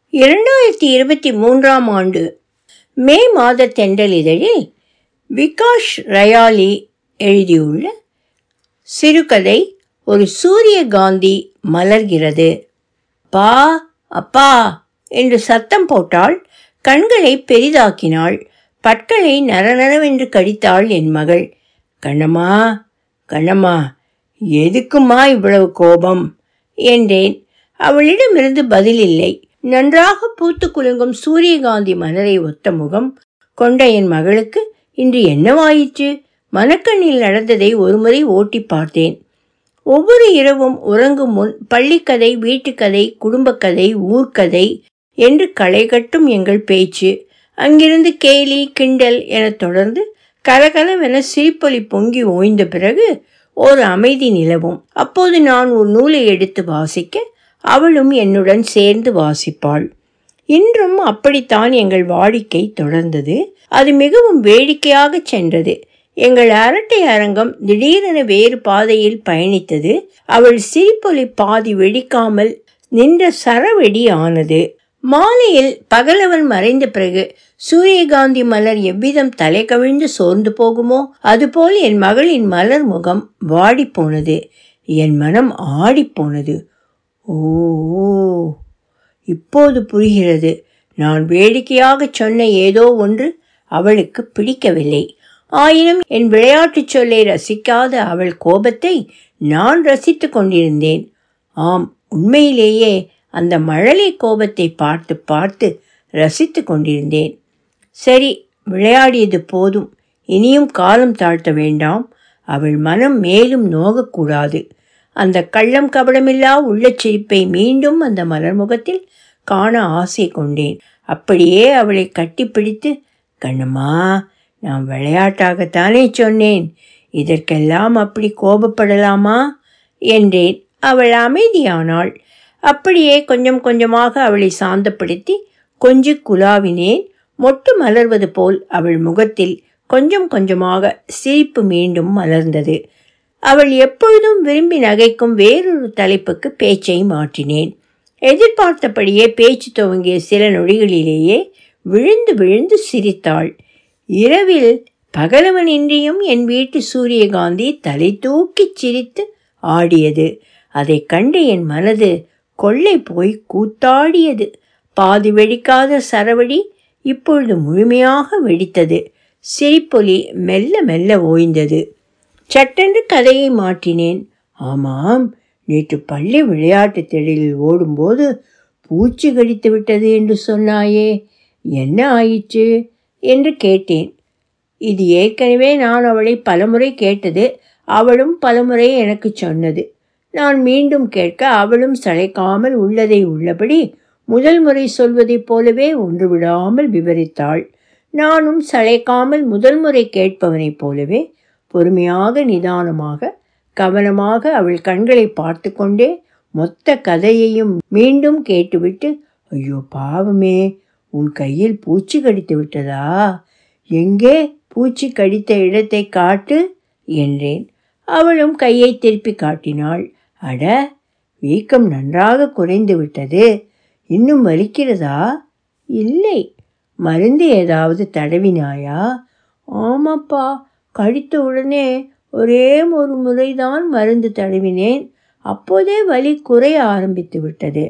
இரண்டாயிரத்தி இருபத்தி மூன்றாம் ஆண்டு மே மாத தென்றல் இதழில் விகாஷ் ரயாலி எழுதியுள்ள சிறுகதை ஒரு சூரியகாந்தி மலர்கிறது பா அப்பா என்று சத்தம் போட்டாள் கண்களை பெரிதாக்கினாள் பற்களை நரநரவென்று கடித்தாள் என் மகள் கண்ணம்மா கண்ணம்மா எதுக்குமா இவ்வளவு கோபம் என்றேன் அவளிடமிருந்து பதில் இல்லை நன்றாக பூத்து குலுங்கும் சூரியகாந்தி மலரை ஒத்த முகம் கொண்ட என் மகளுக்கு இன்று என்னவாயிற்று மனக்கண்ணில் நடந்ததை ஒருமுறை ஓட்டி பார்த்தேன் ஒவ்வொரு இரவும் உறங்கும் முன் பள்ளிக்கதை வீட்டுக்கதை குடும்பக்கதை ஊர்க்கதை என்று களை கட்டும் எங்கள் பேச்சு அங்கிருந்து கேலி கிண்டல் எனத் தொடர்ந்து கலகலவென சிரிப்பொலி பொங்கி ஓய்ந்த பிறகு ஒரு அமைதி நிலவும் அப்போது நான் ஒரு நூலை எடுத்து வாசிக்க அவளும் என்னுடன் சேர்ந்து வாசிப்பாள் இன்றும் அப்படித்தான் எங்கள் வாடிக்கை தொடர்ந்தது அது மிகவும் வேடிக்கையாக சென்றது எங்கள் அரட்டை அரங்கம் திடீரென வேறு பாதையில் பயணித்தது அவள் சிரிப்பொலி பாதி வெடிக்காமல் நின்ற சரவெடி ஆனது மாலையில் பகலவன் மறைந்த பிறகு சூரியகாந்தி மலர் எவ்விதம் தலை கவிழ்ந்து சோர்ந்து போகுமோ அதுபோல் என் மகளின் மலர் முகம் வாடி போனது என் மனம் ஆடிப்போனது ஓ இப்போது புரிகிறது நான் வேடிக்கையாக சொன்ன ஏதோ ஒன்று அவளுக்கு பிடிக்கவில்லை ஆயினும் என் விளையாட்டுச் சொல்லை ரசிக்காத அவள் கோபத்தை நான் ரசித்து கொண்டிருந்தேன் ஆம் உண்மையிலேயே அந்த மழலை கோபத்தை பார்த்து பார்த்து ரசித்து கொண்டிருந்தேன் சரி விளையாடியது போதும் இனியும் காலம் தாழ்த்த வேண்டாம் அவள் மனம் மேலும் நோகக்கூடாது அந்த கள்ளம் கபடமில்லா உள்ளச் சிரிப்பை மீண்டும் அந்த மலர்முகத்தில் காண ஆசை கொண்டேன் அப்படியே அவளை கட்டிப்பிடித்து கண்ணம்மா நான் விளையாட்டாகத்தானே சொன்னேன் இதற்கெல்லாம் அப்படி கோபப்படலாமா என்றேன் அவள் அமைதியானாள் அப்படியே கொஞ்சம் கொஞ்சமாக அவளை சாந்தப்படுத்தி கொஞ்சி குலாவினேன் மொட்டு மலர்வது போல் அவள் முகத்தில் கொஞ்சம் கொஞ்சமாக சிரிப்பு மீண்டும் மலர்ந்தது அவள் எப்பொழுதும் விரும்பி நகைக்கும் வேறொரு தலைப்புக்கு பேச்சை மாற்றினேன் எதிர்பார்த்தபடியே பேச்சு துவங்கிய சில நொடிகளிலேயே விழுந்து விழுந்து சிரித்தாள் இரவில் பகலவனின்றியும் என் வீட்டு சூரியகாந்தி தலை தூக்கிச் சிரித்து ஆடியது அதை கண்டு என் மனது கொள்ளை போய் கூத்தாடியது பாதி வெடிக்காத சரவடி இப்பொழுது முழுமையாக வெடித்தது சிரிப்பொலி மெல்ல மெல்ல ஓய்ந்தது சட்டென்று கதையை மாற்றினேன் ஆமாம் நேற்று பள்ளி விளையாட்டு திடலில் ஓடும்போது பூச்சி கடித்து விட்டது என்று சொன்னாயே என்ன ஆயிற்று என்று கேட்டேன் இது ஏற்கனவே நான் அவளை பலமுறை கேட்டது அவளும் பலமுறை எனக்கு சொன்னது நான் மீண்டும் கேட்க அவளும் சளைக்காமல் உள்ளதை உள்ளபடி முதல் முறை சொல்வதைப் போலவே ஒன்று விடாமல் விவரித்தாள் நானும் சளைக்காமல் முதல் முறை கேட்பவனைப் போலவே பொறுமையாக நிதானமாக கவனமாக அவள் கண்களை பார்த்து கொண்டே மொத்த கதையையும் மீண்டும் கேட்டுவிட்டு ஐயோ பாவமே உன் கையில் பூச்சி கடித்து விட்டதா எங்கே பூச்சி கடித்த இடத்தை காட்டு என்றேன் அவளும் கையை திருப்பி காட்டினாள் அட வீக்கம் நன்றாக குறைந்து விட்டது இன்னும் வலிக்கிறதா இல்லை மருந்து ஏதாவது தடவினாயா ஆமாப்பா கடித்த உடனே ஒரே ஒரு முறைதான் மருந்து தடவினேன் அப்போதே வலி குறைய ஆரம்பித்து விட்டது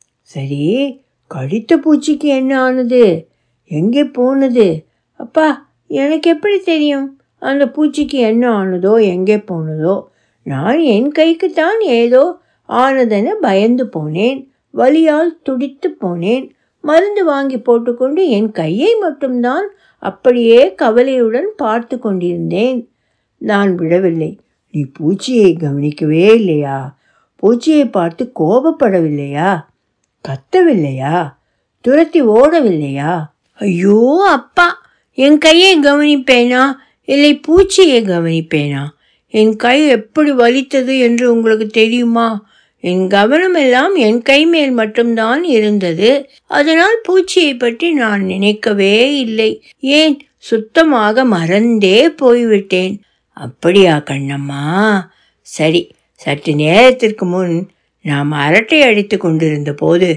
சரி கடித்த பூச்சிக்கு என்ன ஆனது எங்கே போனது அப்பா எனக்கு எப்படி தெரியும் அந்த பூச்சிக்கு என்ன ஆனதோ எங்கே போனதோ நான் என் கைக்குத்தான் ஏதோ ஆனதென பயந்து போனேன் வலியால் துடித்து போனேன் மருந்து வாங்கி போட்டுக்கொண்டு என் கையை மட்டும்தான் அப்படியே கவலையுடன் பார்த்து கொண்டிருந்தேன் நான் விடவில்லை நீ பூச்சியை கவனிக்கவே இல்லையா பூச்சியை பார்த்து கோபப்படவில்லையா கத்தவில்லையா துரத்தி ஓடவில்லையா ஐயோ அப்பா என் கையை கவனிப்பேனா இல்லை பூச்சியை கவனிப்பேனா என் கை எப்படி வலித்தது என்று உங்களுக்கு தெரியுமா என் கவனம் எல்லாம் என் கை மேல் மட்டும்தான் இருந்தது அதனால் பூச்சியை பற்றி நான் நினைக்கவே இல்லை ஏன் சுத்தமாக மறந்தே போய்விட்டேன் அப்படியா கண்ணம்மா சரி சற்று நேரத்திற்கு முன் நாம் அரட்டை அடித்து கொண்டிருந்த போது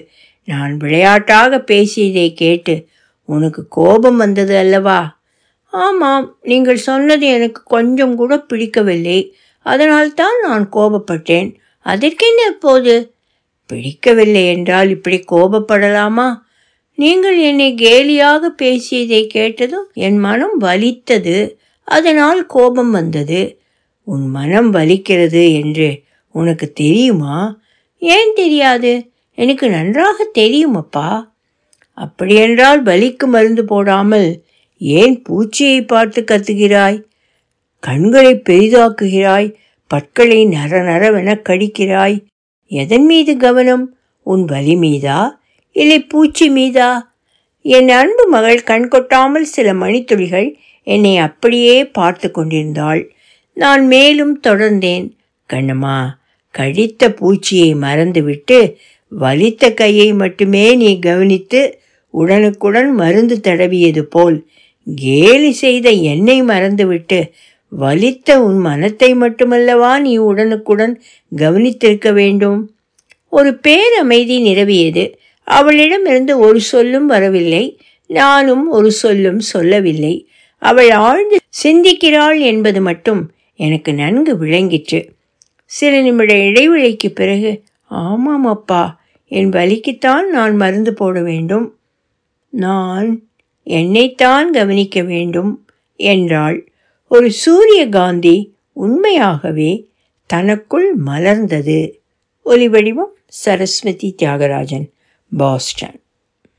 நான் விளையாட்டாக பேசியதை கேட்டு உனக்கு கோபம் வந்தது அல்லவா ஆமாம் நீங்கள் சொன்னது எனக்கு கொஞ்சம் கூட பிடிக்கவில்லை அதனால்தான் நான் கோபப்பட்டேன் அதற்கென்ன எப்போது பிடிக்கவில்லை என்றால் இப்படி கோபப்படலாமா நீங்கள் என்னை கேலியாக பேசியதை கேட்டதும் என் மனம் வலித்தது அதனால் கோபம் வந்தது உன் மனம் வலிக்கிறது என்று உனக்கு தெரியுமா ஏன் தெரியாது எனக்கு நன்றாக தெரியும் அப்பா அப்படியென்றால் வலிக்கு மருந்து போடாமல் ஏன் பூச்சியை பார்த்து கத்துகிறாய் கண்களை பெரிதாக்குகிறாய் பற்களை நர நரவென கடிக்கிறாய் எதன் மீது கவனம் உன் வலி மீதா இல்லை பூச்சி மீதா என் அன்பு மகள் கண் கொட்டாமல் சில மணித்துளிகள் என்னை அப்படியே பார்த்து கொண்டிருந்தாள் நான் மேலும் தொடர்ந்தேன் கண்ணம்மா கடித்த பூச்சியை மறந்துவிட்டு வலித்த கையை மட்டுமே நீ கவனித்து உடனுக்குடன் மருந்து தடவியது போல் கேலி செய்த என்னை மறந்துவிட்டு வலித்த உன் மனத்தை மட்டுமல்லவா நீ உடனுக்குடன் கவனித்திருக்க வேண்டும் ஒரு பேரமைதி நிரவியது அவளிடமிருந்து ஒரு சொல்லும் வரவில்லை நானும் ஒரு சொல்லும் சொல்லவில்லை அவள் ஆழ்ந்து சிந்திக்கிறாள் என்பது மட்டும் எனக்கு நன்கு விளங்கிற்று சில நிமிட இடைவெளிக்கு பிறகு ஆமாம் அப்பா என் வலிக்குத்தான் நான் மருந்து போட வேண்டும் நான் என்னைத்தான் கவனிக்க வேண்டும் என்றாள் ஒரு சூரியகாந்தி உண்மையாகவே தனக்குள் மலர்ந்தது ஒலிவடிவம் சரஸ்வதி தியாகராஜன் பாஸ்டன்